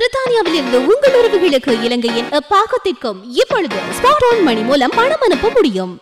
பிரித்தானியாவில் இருந்து உங்கள் உறவுகளுக்கு இலங்கையின் பாகத்திற்கும் இப்பொழுது ஸ்மார்ட் போன் மணி மூலம் பணம் அனுப்ப முடியும்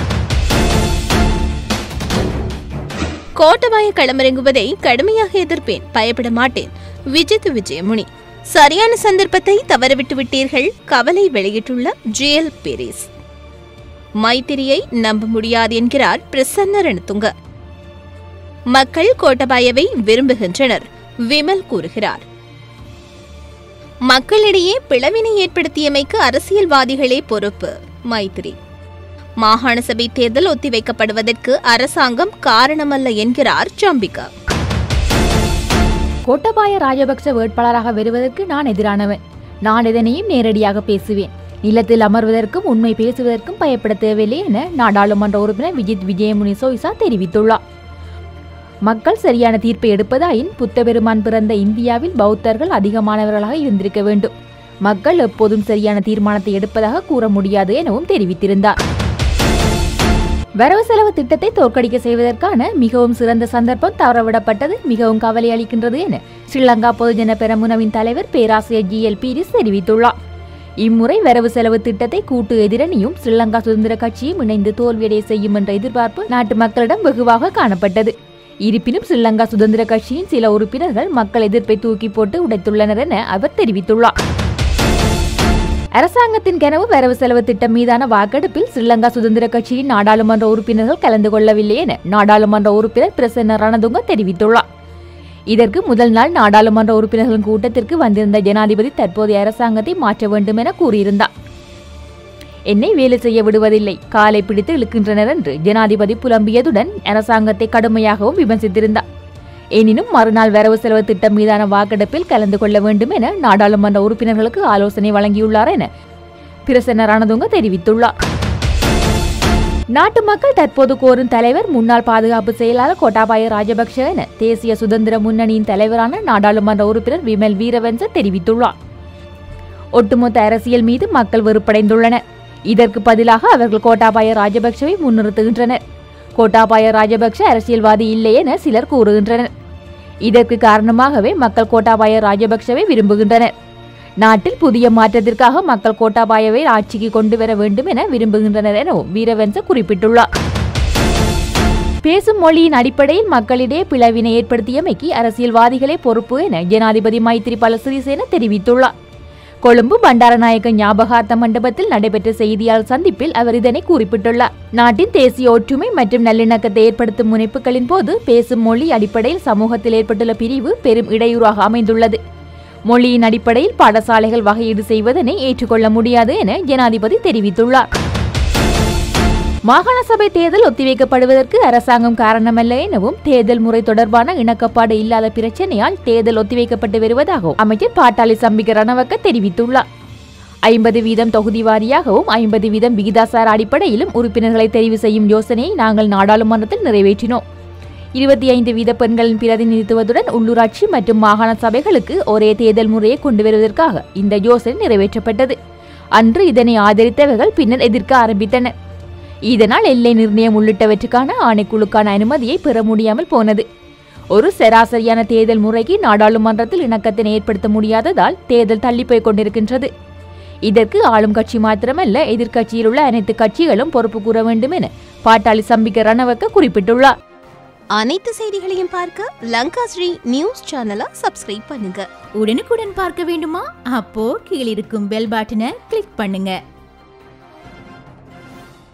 கோட்டபாய களமிறங்குவதை கடுமையாக எதிர்ப்பேன் பயப்பட மாட்டேன் விஜித் விஜயமுனி சரியான சந்தர்ப்பத்தை தவறவிட்டு விட்டீர்கள் கவலை வெளியிட்டுள்ள ஜிஎல் பெரிஸ் மைத்திரியை நம்ப முடியாது என்கிறார் பிரசன்ன ரணதுங்க மக்கள் கோட்டபாயவை விரும்புகின்றனர் விமல் கூறுகிறார் மக்களிடையே பிளவினை ஏற்படுத்தியமைக்கு அரசியல்வாதிகளே பொறுப்பு மைத்திரி மாகாண சபை தேர்தல் ஒத்திவைக்கப்படுவதற்கு அரசாங்கம் காரணமல்ல என்கிறார் ஜம்பிகா கோட்டபாய ராஜபக்ச வேட்பாளராக வருவதற்கு நான் எதிரானவன் நான் இதனையும் நேரடியாக பேசுவேன் நிலத்தில் அமர்வதற்கும் உண்மை பேசுவதற்கும் பயப்பட தேவையில்லை என நாடாளுமன்ற உறுப்பினர் விஜித் விஜயமுனி சோய்சா தெரிவித்துள்ளார் மக்கள் சரியான தீர்ப்பை எடுப்பதாயின் புத்தபெருமான் பிறந்த இந்தியாவில் பௌத்தர்கள் அதிகமானவர்களாக இருந்திருக்க வேண்டும் மக்கள் எப்போதும் சரியான தீர்மானத்தை எடுப்பதாக கூற முடியாது எனவும் தெரிவித்திருந்தார் வரவு செலவு திட்டத்தை தோற்கடிக்க செய்வதற்கான மிகவும் சிறந்த சந்தர்ப்பம் தவறவிடப்பட்டது மிகவும் கவலை அளிக்கின்றது என ஸ்ரீலங்கா பொதுஜன பெரமுனவின் தலைவர் பேராசிரியர் ஜி எல் பீரிஸ் தெரிவித்துள்ளார் இம்முறை வரவு செலவு திட்டத்தை கூட்டு எதிரணியும் ஸ்ரீலங்கா சுதந்திர கட்சியும் இணைந்து தோல்வியடைய செய்யும் என்ற எதிர்பார்ப்பு நாட்டு மக்களிடம் வெகுவாக காணப்பட்டது இருப்பினும் ஸ்ரீலங்கா சுதந்திர கட்சியின் சில உறுப்பினர்கள் மக்கள் எதிர்ப்பை தூக்கி போட்டு உடைத்துள்ளனர் என அவர் தெரிவித்துள்ளார் அரசாங்கத்தின் கனவு வரவு செலவு திட்டம் மீதான வாக்கெடுப்பில் ஸ்ரீலங்கா சுதந்திர கட்சியின் நாடாளுமன்ற உறுப்பினர்கள் கலந்து கொள்ளவில்லை என நாடாளுமன்ற உறுப்பினர் பிரசன்ன ரணதுங்க தெரிவித்துள்ளார் இதற்கு முதல் நாள் நாடாளுமன்ற உறுப்பினர்களின் கூட்டத்திற்கு வந்திருந்த ஜனாதிபதி தற்போதைய அரசாங்கத்தை மாற்ற வேண்டும் என கூறியிருந்தார் என்னை வேலை செய்ய விடுவதில்லை காலை பிடித்து இழுக்கின்றனர் என்று ஜனாதிபதி புலம்பியதுடன் அரசாங்கத்தை கடுமையாகவும் விமர்சித்திருந்தார் எனினும் மறுநாள் வரவு செலவு திட்டம் மீதான வாக்கெடுப்பில் கலந்து கொள்ள வேண்டும் என நாடாளுமன்ற உறுப்பினர்களுக்கு ஆலோசனை வழங்கியுள்ளார் என பிரசன்ன ரணதுங்க தெரிவித்துள்ளார் நாட்டு மக்கள் தற்போது கோரும் தலைவர் முன்னாள் பாதுகாப்பு செயலாளர் கோட்டாபாய ராஜபக்ஷ என தேசிய சுதந்திர முன்னணியின் தலைவரான நாடாளுமன்ற உறுப்பினர் விமல் வீரவன்ச தெரிவித்துள்ளார் ஒட்டுமொத்த அரசியல் மீது மக்கள் வெறுப்படைந்துள்ளனர் இதற்கு பதிலாக அவர்கள் கோட்டாபாய ராஜபக்ஷவை முன்னிறுத்துகின்றனர் கோட்டாபாய ராஜபக்ஷ அரசியல்வாதி இல்லை என சிலர் கூறுகின்றனர் இதற்கு காரணமாகவே மக்கள் கோட்டாபாய ராஜபக்ஷவை விரும்புகின்றனர் நாட்டில் புதிய மாற்றத்திற்காக மக்கள் கோட்டாபாயவை ஆட்சிக்கு கொண்டு வர வேண்டும் என விரும்புகின்றனர் எனவும் வீரவன்ச குறிப்பிட்டுள்ளார் பேசும் மொழியின் அடிப்படையில் மக்களிடையே பிளவினை ஏற்படுத்தியமைக்கு அரசியல்வாதிகளே பொறுப்பு என ஜனாதிபதி மைத்திரிபால சிறிசேன தெரிவித்துள்ளார் கொழும்பு பண்டாரநாயக்க ஞாபகார்த்த மண்டபத்தில் நடைபெற்ற செய்தியாளர் சந்திப்பில் அவர் இதனை குறிப்பிட்டுள்ளார் நாட்டின் தேசிய ஒற்றுமை மற்றும் நல்லிணக்கத்தை ஏற்படுத்தும் முனைப்புகளின் போது பேசும் மொழி அடிப்படையில் சமூகத்தில் ஏற்பட்டுள்ள பிரிவு பெரும் இடையூறாக அமைந்துள்ளது மொழியின் அடிப்படையில் பாடசாலைகள் வகையீடு செய்வதனை ஏற்றுக்கொள்ள முடியாது என ஜனாதிபதி தெரிவித்துள்ளார் மாகாண சபை தேர்தல் ஒத்திவைக்கப்படுவதற்கு அரசாங்கம் காரணமல்ல எனவும் தேர்தல் முறை தொடர்பான இணக்கப்பாடு இல்லாத பிரச்சனையால் தேர்தல் ஒத்திவைக்கப்பட்டு வருவதாகவும் அமைச்சர் பாட்டாளி சம்பிக்க ரணவக்க தெரிவித்துள்ளார் ஐம்பது வீதம் தொகுதி வாரியாகவும் ஐம்பது வீதம் விகிதாசார அடிப்படையிலும் உறுப்பினர்களை தெரிவு செய்யும் யோசனையை நாங்கள் நாடாளுமன்றத்தில் நிறைவேற்றினோம் இருபத்தி ஐந்து வீத பெண்களின் பிரதிநிதித்துவத்துடன் உள்ளூராட்சி மற்றும் மாகாண சபைகளுக்கு ஒரே தேர்தல் முறையை கொண்டு வருவதற்காக இந்த யோசனை நிறைவேற்றப்பட்டது அன்று இதனை ஆதரித்தவர்கள் பின்னர் எதிர்க்க ஆரம்பித்தனர் இதனால் எல்லை நிர்ணயம் உள்ளிட்டவற்றுக்கான ஆணைக்குழுக்கான அனுமதியை பெற முடியாமல் போனது ஒரு சராசரியான தேர்தல் முறைக்கு நாடாளுமன்றத்தில் இணக்கத்தினை ஏற்படுத்த முடியாததால் தேர்தல் தள்ளிப்போய் கொண்டிருக்கின்றது இதற்கு ஆளும் கட்சி மாத்திரமல்ல எதிர்க்கட்சியில் உள்ள அனைத்து கட்சிகளும் பொறுப்பு கூற வேண்டும் என பாட்டாளி சம்பிக்க ரணவக்க குறிப்பிட்டுள்ளார் அனைத்து செய்திகளையும் பார்க்க லங்கா ஸ்ரீ நியூஸ் சேனலை சப்ஸ்கிரைப் பண்ணுங்க உடனுக்குடன் பார்க்க வேண்டுமா அப்போ கீழிருக்கும் பெல் பட்டனை கிளிக் பண்ணுங்க